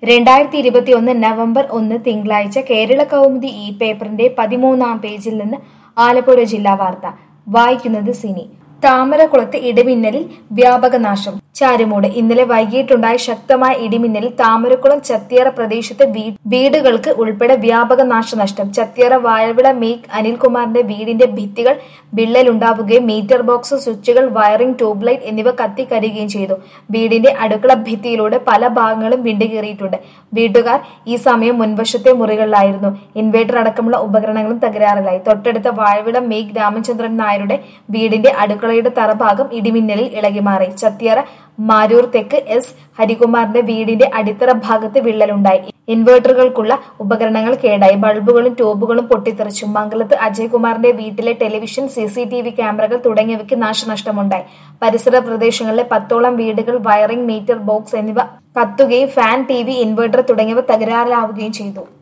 രണ്ടായിരത്തി ഇരുപത്തിയൊന്ന് നവംബർ ഒന്ന് തിങ്കളാഴ്ച കേരള കൗമുദി ഈ പേപ്പറിന്റെ പതിമൂന്നാം പേജിൽ നിന്ന് ആലപ്പുഴ ജില്ലാ വാർത്ത വായിക്കുന്നത് സിനി താമരകുളത്ത് ഇടിമിന്നലിൽ വ്യാപക നാശം ചാരുമൂട് ഇന്നലെ വൈകിട്ടുണ്ടായ ശക്തമായ ഇടിമിന്നലിൽ താമരക്കുളം ചത്തിയറ പ്രദേശത്തെ വീ- വീടുകൾക്ക് ഉൾപ്പെടെ വ്യാപക നാശനഷ്ടം ചത്തിയറ വാഴവിള മേക്ക് അനിൽകുമാറിന്റെ വീടിന്റെ ഭിത്തികൾ വിള്ളലുണ്ടാവുകയും മീറ്റർ ബോക്സ് സ്വിച്ചുകൾ വയറിംഗ് ട്യൂബ് ലൈറ്റ് എന്നിവ കത്തിക്കരിയുകയും ചെയ്തു വീടിന്റെ അടുക്കള ഭിത്തിയിലൂടെ പല ഭാഗങ്ങളും വിണ്ടുകീറിയിട്ടുണ്ട് വീട്ടുകാർ ഈ സമയം മുൻവശത്തെ മുറികളിലായിരുന്നു ഇൻവേർട്ടർ അടക്കമുള്ള ഉപകരണങ്ങളും തകരാറിലായി തൊട്ടടുത്ത വാഴവിള മേക്ക് രാമചന്ദ്രൻ നായരുടെ വീടിന്റെ അടുക്കളയുടെ തറഭാഗം ഇടിമിന്നലിൽ ഇളകിമാറി ചത്തിയറ മാരൂർ തെക്ക് എസ് ഹരികുമാറിന്റെ വീടിന്റെ അടിത്തറ ഭാഗത്ത് വിള്ളലുണ്ടായി ഇൻവേർട്ടറുകൾക്കുള്ള ഉപകരണങ്ങൾ കേടായി ബൾബുകളും ട്യൂബുകളും പൊട്ടിത്തെറിച്ചു മംഗലത്ത് അജയ്കുമാറിന്റെ വീട്ടിലെ television C C T V ക്യാമറകൾ തുടങ്ങിയവയ്ക്ക് നാശനഷ്ടമുണ്ടായി പരിസര പ്രദേശങ്ങളിലെ പത്തോളം വീടുകൾ വയറിംഗ് മീറ്റർ ബോക്സ് എന്നിവ കത്തുകയും ഫാൻ ടി വി ഇൻവേർട്ടർ തുടങ്ങിയവ തകരാറിലാവുകയും ചെയ്തു